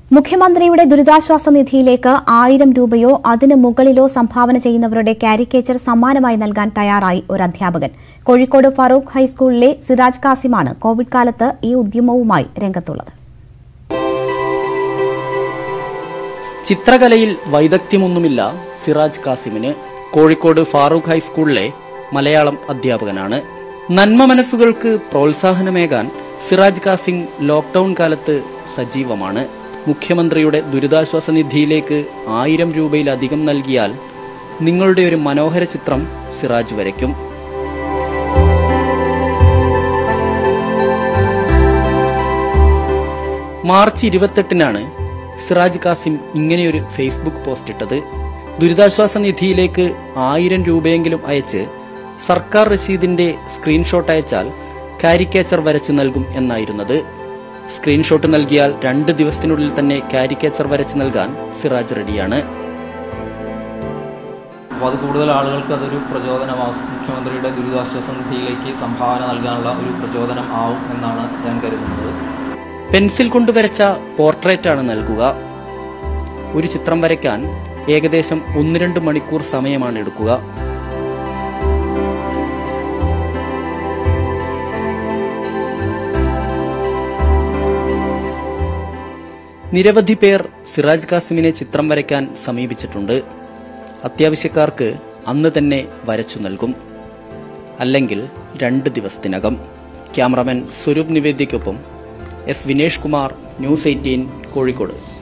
മുഖ്യമന്ത്രിയുടെ ദുരിതാശ്വാസ നിധിയിലേക്ക് ആയിരം രൂപയോ അതിനു മുകളിലോ സംഭാവന ചെയ്യുന്നവരുടെ കാരിക്കേച്ചർ സമ്മാനമായി നൽകാൻ തയ്യാറായി ഒരു അധ്യാപകൻ കോഴിക്കോട് ഫറൂഖ് ഹൈസ്കൂളിലെ സിറാജ് കാസിമാണ് കോവിഡ് കാലത്ത് ഈ ഉദ്യമവുമായി രംഗത്തുള്ളത് ചിത്രകലയിൽ വൈദഗ്ധ്യമൊന്നുമില്ല സിറാജ് കാസിമിന് കോഴിക്കോട് ഫാറൂഖ് ഹൈസ്കൂളിലെ മലയാളം അധ്യാപകനാണ് നന്മ മനസ്സുകൾക്ക് പ്രോത്സാഹനമേകാൻ സിറാജ് കാസിം ലോക്ക്ഡൌൺ കാലത്ത് സജീവമാണ് മുഖ്യമന്ത്രിയുടെ ദുരിതാശ്വാസ നിധിയിലേക്ക് ആയിരം രൂപയിലധികം നൽകിയാൽ നിങ്ങളുടെ ഒരു മനോഹര ചിത്രം സിറാജ് വരയ്ക്കും മാർച്ച് ഇരുപത്തെട്ടിനാണ് സിറാജ് കാസിം ഇങ്ങനെയൊരു ഫേസ്ബുക്ക് പോസ്റ്റ് ഇട്ടത് ദുരിതാശ്വാസ നിധിയിലേക്ക് ആയിരം രൂപയെങ്കിലും അയച്ച് സർക്കാർ രസീതിന്റെ സ്ക്രീൻഷോട്ട് അയച്ചാൽ കാരിക്കേച്ചർ വരച്ച് നൽകും എന്നായിരുന്നത് സ്ക്രീൻഷോട്ട് നൽകിയാൽ രണ്ട് ദിവസത്തിനുള്ളിൽ തന്നെ കാരിക്കേച്ചർ വരച്ച് നൽകാൻ സിറാജ് റെഡിയാണ് അപ്പോൾ അത് കൂടുതൽ ആളുകൾക്ക് അതൊരു പ്രചോദനമാവും മുഖ്യമന്ത്രിയുടെ ദുരിതാശ്വാസ നിധിയിലേക്ക് സംഭാവന നൽകാനുള്ള ഒരു പ്രചോദനം ആവും എന്നാണ് ഞാൻ കരുതുന്നത് പെൻസിൽ കൊണ്ട് വരച്ച പോർട്രേറ്റാണ് നൽകുക ഒരു ചിത്രം വരയ്ക്കാൻ ഏകദേശം ഒന്ന് രണ്ട് മണിക്കൂർ സമയമാണ് എടുക്കുക നിരവധി പേർ സിറാജ് കാസിമിനെ ചിത്രം വരയ്ക്കാൻ സമീപിച്ചിട്ടുണ്ട് അത്യാവശ്യക്കാർക്ക് അന്ന് തന്നെ വരച്ചു നൽകും അല്ലെങ്കിൽ രണ്ട് ദിവസത്തിനകം ക്യാമറാമാൻ സ്വരൂപ് നിവേദ്യയ്ക്കൊപ്പം S Vinesh Kumar news eighteen Kozhikode